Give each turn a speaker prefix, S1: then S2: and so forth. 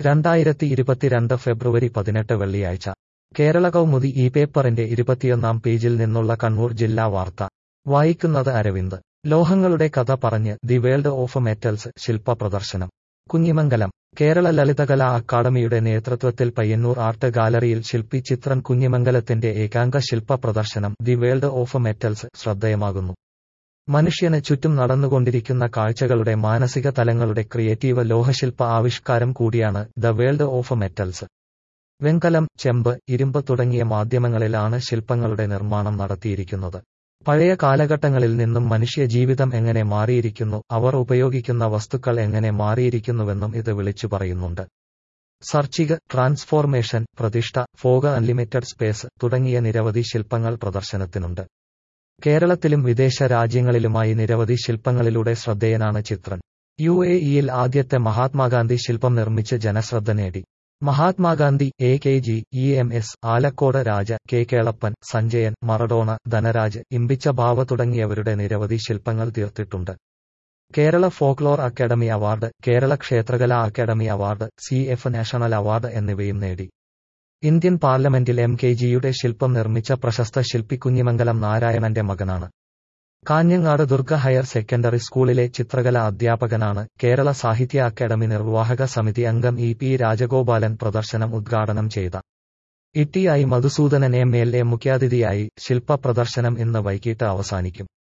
S1: രണ്ടായിരത്തി ഇരുപത്തിരണ്ട് ഫെബ്രുവരി പതിനെട്ട് വെള്ളിയാഴ്ച കേരള കൗമുദി ഈ പേപ്പറിന്റെ ഇരുപത്തിയൊന്നാം പേജിൽ നിന്നുള്ള കണ്ണൂർ ജില്ലാ വാർത്ത വായിക്കുന്നത് അരവിന്ദ് ലോഹങ്ങളുടെ കഥ പറഞ്ഞ് ദി വേൾഡ് ഓഫ് മെറ്റൽസ് ശില്പ പ്രദർശനം കുഞ്ഞിമംഗലം കേരള ലളിതകലാ അക്കാദമിയുടെ നേതൃത്വത്തിൽ പയ്യന്നൂർ ആർട്ട് ഗാലറിയിൽ ശില്പി ചിത്രൻ കുഞ്ഞിമംഗലത്തിന്റെ ഏകാംഗ ശില്പ പ്രദർശനം ദി വേൾഡ് ഓഫ് മെറ്റൽസ് ശ്രദ്ധേയമാകുന്നു മനുഷ്യന് ചുറ്റും നടന്നുകൊണ്ടിരിക്കുന്ന കാഴ്ചകളുടെ മാനസിക തലങ്ങളുടെ ക്രിയേറ്റീവ് ലോഹശില്പ ആവിഷ്കാരം കൂടിയാണ് ദ വേൾഡ് ഓഫ് മെറ്റൽസ് വെങ്കലം ചെമ്പ് ഇരുമ്പ് തുടങ്ങിയ മാധ്യമങ്ങളിലാണ് ശില്പങ്ങളുടെ നിർമ്മാണം നടത്തിയിരിക്കുന്നത് പഴയ കാലഘട്ടങ്ങളിൽ നിന്നും മനുഷ്യ ജീവിതം എങ്ങനെ മാറിയിരിക്കുന്നു അവർ ഉപയോഗിക്കുന്ന വസ്തുക്കൾ എങ്ങനെ മാറിയിരിക്കുന്നുവെന്നും ഇത് വിളിച്ചു പറയുന്നുണ്ട് സർച്ചിക ട്രാൻസ്ഫോർമേഷൻ പ്രതിഷ്ഠ ഫോഗ് അൺലിമിറ്റഡ് സ്പേസ് തുടങ്ങിയ നിരവധി ശില്പങ്ങൾ പ്രദർശനത്തിനുണ്ട് കേരളത്തിലും വിദേശ രാജ്യങ്ങളിലുമായി നിരവധി ശില്പങ്ങളിലൂടെ ശ്രദ്ധേയനാണ് ചിത്രൻ യു എ ഇയിൽ ആദ്യത്തെ മഹാത്മാഗാന്ധി ശില്പം നിർമ്മിച്ച് ജനശ്രദ്ധ നേടി Mahatma Gandhi A K G E M S Alakode Raja K Kelappan Sanjayan Maradona Dhanraj Imbichi Bava തുടങ്ങിയവരുടെ നിരവധി ശില്പങ്ങൾ തീർത്തിട്ടുണ്ട് Kerala folklore academy award Kerala ക്ഷേത്രകലാ academy award C F national award എന്നിവയും നേടി ഇന്ത്യൻ പാർലമെന്റിൽ എം കെ ജിയുടെ ശില്പം നിർമ്മിച്ച പ്രശസ്ത ശില്പി കുഞ്ഞിമംഗലം നാരായണന്റെ മകനാണ് കാഞ്ഞങ്ങാട് ദുർഗ ഹയർ സെക്കൻഡറി സ്കൂളിലെ ചിത്രകലാ അധ്യാപകനാണ് കേരള സാഹിത്യ അക്കാദമി നിർവാഹക സമിതി അംഗം ഇ പി രാജഗോപാലൻ പ്രദർശനം ഉദ്ഘാടനം ചെയ്ത ഇട്ടിയായി മധുസൂദനൻ എം എൽ എ മുഖ്യാതിഥിയായി ശില്പ പ്രദർശനം ഇന്ന് വൈകിട്ട് അവസാനിക്കും